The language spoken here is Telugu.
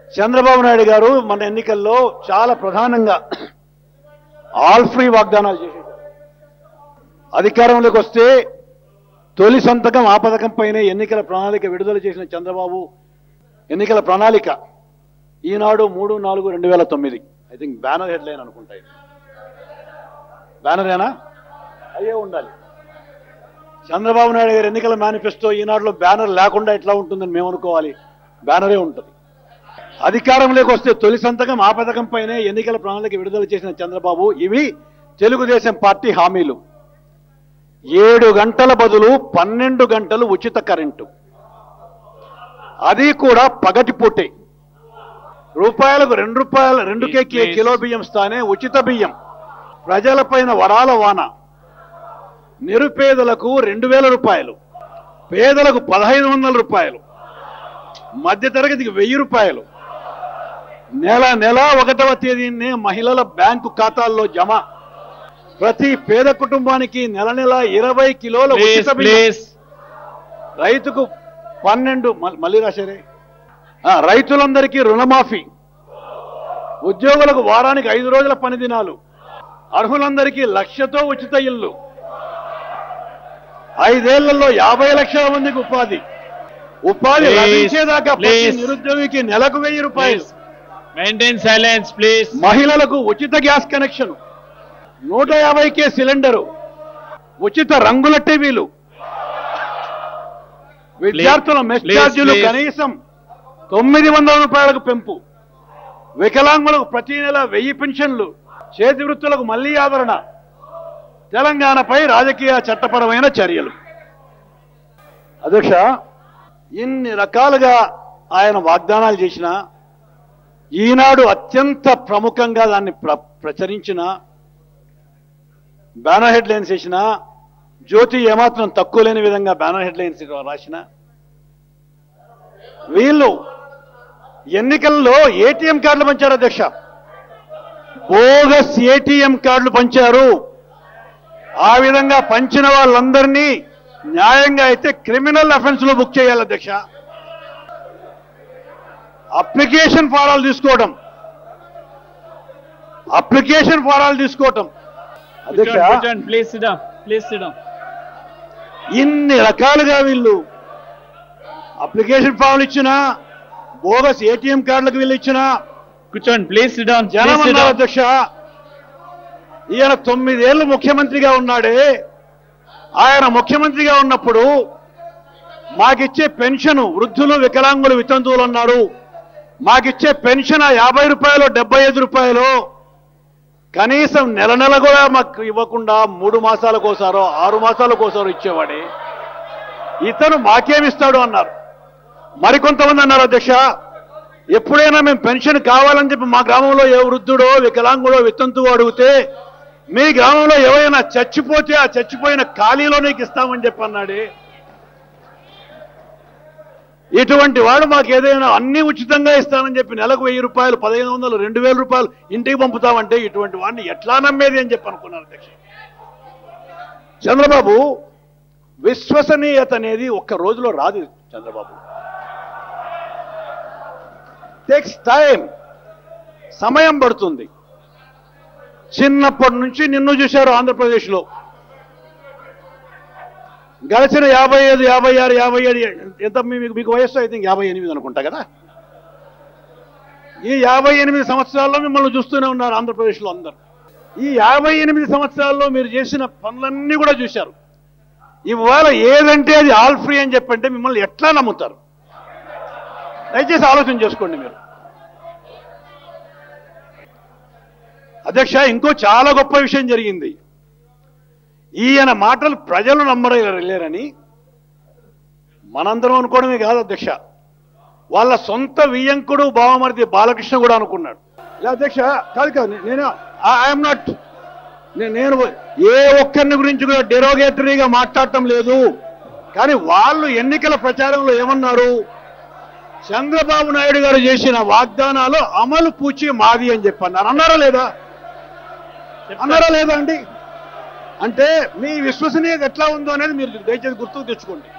చంద్రబాబు నాయుడు గారు మన ఎన్నికల్లో చాలా ప్రధానంగా ఆల్ ఫ్రీ వాగ్దానాలు చేశారు అధికారంలోకి వస్తే తొలి సంతకం ఆ పథకం పైనే ఎన్నికల ప్రణాళిక విడుదల చేసిన చంద్రబాబు ఎన్నికల ప్రణాళిక ఈనాడు మూడు నాలుగు రెండు వేల తొమ్మిది ఐ థింక్ బ్యానర్ హెడ్లైన్ అనుకుంటా ఇది బ్యానరేనా అయ్యే ఉండాలి చంద్రబాబు నాయుడు గారి ఎన్నికల మేనిఫెస్టో ఈనాడులో బ్యానర్ లేకుండా ఎట్లా ఉంటుందని మేము అనుకోవాలి బ్యానరే ఉంటుంది అధికారంలోకి వస్తే తొలి సంతకం ఆ పథకం పైనే ఎన్నికల ప్రణాళిక విడుదల చేసిన చంద్రబాబు ఇవి తెలుగుదేశం పార్టీ హామీలు ఏడు గంటల బదులు పన్నెండు గంటలు ఉచిత కరెంటు అది కూడా పగటిపూటే రూపాయలకు రెండు రూపాయల రెండు కేకే Please. కిలో బియ్యం స్థానే ఉచిత బియ్యం ప్రజలపైన వరాల వాన నిరుపేదలకు రెండు వేల రూపాయలు పేదలకు పదహైదు వందల రూపాయలు మధ్యతరగతికి వెయ్యి రూపాయలు నెల నెల ఒకటవ తేదీనే మహిళల బ్యాంకు ఖాతాల్లో జమ ప్రతి పేద కుటుంబానికి నెల నెల ఇరవై కిలోల ప్లీజ్ ఉచిత బియ్యం ప్లీజ్ రైతుకు పన్నెండు మల్- మళ్ళీ రాశారే ఆ, రైతులందరికీ రుణమాఫీ ఉద్యోగులకు వారానికి ఐదు రోజుల పని దినాలు అర్హులందరికీ లక్షతో ఉచిత ఇల్లు ఐదేళ్లలో యాభై లక్షల మందికి ఉపాధి ఉపాధి Please, లభించేదాకా ప్రతి please. నిరుద్యోగికి నెలకు వెయ్యి రూపాయలు ప్లీజ్ మెయింటైన్ సైలెన్స్ ప్లీజ్ మహిళలకు ఉచిత గ్యాస్ కనెక్షన్ నూట యాభైకే సిలిండరు ఉచిత రంగుల టీవీలు విద్యార్థుల మెస్ please, ఛార్జీలు please. కనీసం తొమ్మిది వందల రూపాయలకు పెంపు వికలాంగులకు ప్రతి నెల వెయ్యి పెన్షన్లు చేతి వృత్తులకు మళ్లీ ఆదరణ తెలంగాణపై రాజకీయ చట్టపరమైన చర్యలు అధ్యక్ష ఇన్ని రకాలుగా ఆయన వాగ్దానాలు చేసిన ఈనాడు అత్యంత ప్రముఖంగా దాన్ని ప్ర ప్రచురించిన బ్యానర్ హెడ్ లైన్స్ వేసిన జ్యోతి ఏమాత్రం తక్కువ లేని విధంగా బ్యానర్ హెడ్ లైన్స్ రాసిన వీళ్ళు ఎన్నికల్లో ఏటీఎం కార్డులు పంచారు అధ్యక్ష బోగస్ ఏటీఎం కార్డులు పంచారు ఆ విధంగా పంచిన వాళ్ళందరినీ న్యాయంగా అయితే క్రిమినల్ అఫెన్స్ లో బుక్ చేయాలి అధ్యక్ష అప్లికేషన్ ఫారాలు తీసుకోవడం అప్లికేషన్ ఫారాలు తీసుకోవటం అధ్యక్ష ప్లీజ్ సిడమ్ ప్లీజ్ సిడమ్ ఇన్ని రకాలుగా వీళ్ళు అప్లికేషన్ ఫామ్లు ఇచ్చినా బోగస్ ఏటీఎం కార్డులకు వీళ్ళు ఇచ్చినా కూర్చోండి ప్లీజ్ సిడమ్ జనం అన్నారు అధ్యక్ష ఈయన తొమ్మిదేళ్లు ముఖ్యమంత్రిగా ఉన్నాడే ఆయన ముఖ్యమంత్రిగా ఉన్నప్పుడు మాకిచ్చే పెన్షన్ వృద్ధులు వికలాంగులు వితంతువులు అన్నారు మాకిచ్చే పెన్షన్ ఆ యాభై రూపాయలు డెబ్బై ఐదు రూపాయలు కనీసం నెల నెల కూడా మాకు ఇవ్వకుండా మూడు మాసాలకోసారో ఆరు మాసాలకోసారో ఇచ్చేవాడే ఇతను మాకేమిస్తాడు అన్నారు మరికొంతమంది అన్నారు అధ్యక్ష ఎప్పుడైనా మేము పెన్షన్ కావాలని చెప్పి మా గ్రామంలో ఏ వృద్ధుడో వికలాంగుడో వితంతువో అడిగితే మీ గ్రామంలో ఎవరైనా చచ్చిపోతే ఆ చచ్చిపోయిన ఖాళీలో నీకు ఇస్తామని చెప్పి అన్నాడే ఇటువంటి వాడు మాకు ఏదైనా అన్ని ఉచితంగా ఇస్తానని చెప్పి నెలకు వెయ్యి రూపాయలు పదిహేను వందలు రెండు వేల రూపాయలు ఇంటికి పంపుతామంటే ఇటువంటి వాడిని ఎట్లా నమ్మేది అని చెప్పి అనుకున్నాను అధ్యక్ష చంద్రబాబు విశ్వసనీయత అనేది ఒక్క రోజులో రాదు చంద్రబాబు టేక్స్ టైం సమయం పడుతుంది చిన్నప్పటి నుంచి నిన్ను చూశారు ఆంధ్రప్రదేశ్లో గడిచిన యాభై ఐదు యాభై ఆరు యాభై ఏడు ఎంత మీ- మీకు మీకు వయస్సు ఐ థింక్ యాభై ఎనిమిది అనుకుంటా కదా ఈ యాభై ఎనిమిది సంవత్సరాల్లో మిమ్మల్ని చూస్తూనే ఉన్నారు ఆంధ్రప్రదేశ్లో అందరు ఈ యాభై ఎనిమిది సంవత్సరాల్లో మీరు చేసిన పనులన్నీ కూడా చూశారు ఇవాళ ఏదంటే అది ఆల్ ఫ్రీ అని చెప్పంటే మిమ్మల్ని ఎట్లా నమ్ముతారు దయచేసి ఆలోచన చేసుకోండి మీరు అధ్యక్ష ఇంకో చాలా గొప్ప విషయం జరిగింది ఈయన మాటలు ప్రజలు నమ్మలేరని మనందరం అనుకోవడమే కాదు అధ్యక్ష వాళ్ళ సొంత వియ్యంకుడు బావమరిది బాలకృష్ణ కూడా అనుకున్నాడు ఇలా అధ్యక్ష కాదు కాదు నే- నేను ఐఎమ్ నాట్ నేను ఏ ఒక్కరిని గురించి కూడా డెరోగేటరీగా మాట్లాడటం లేదు కానీ వాళ్ళు ఎన్నికల ప్రచారంలో ఏమన్నారు చంద్రబాబు నాయుడు గారు చేసిన వాగ్దానాలు అమలు పూచి మాది అని చెప్పన్నారు అన్నారా లేదా అన్నారా లేదా అండి అంటే మీ విశ్వసనీయత ఎట్లా ఉందో అనేది మీరు దయచేసి గుర్తుకు తెచ్చుకోండి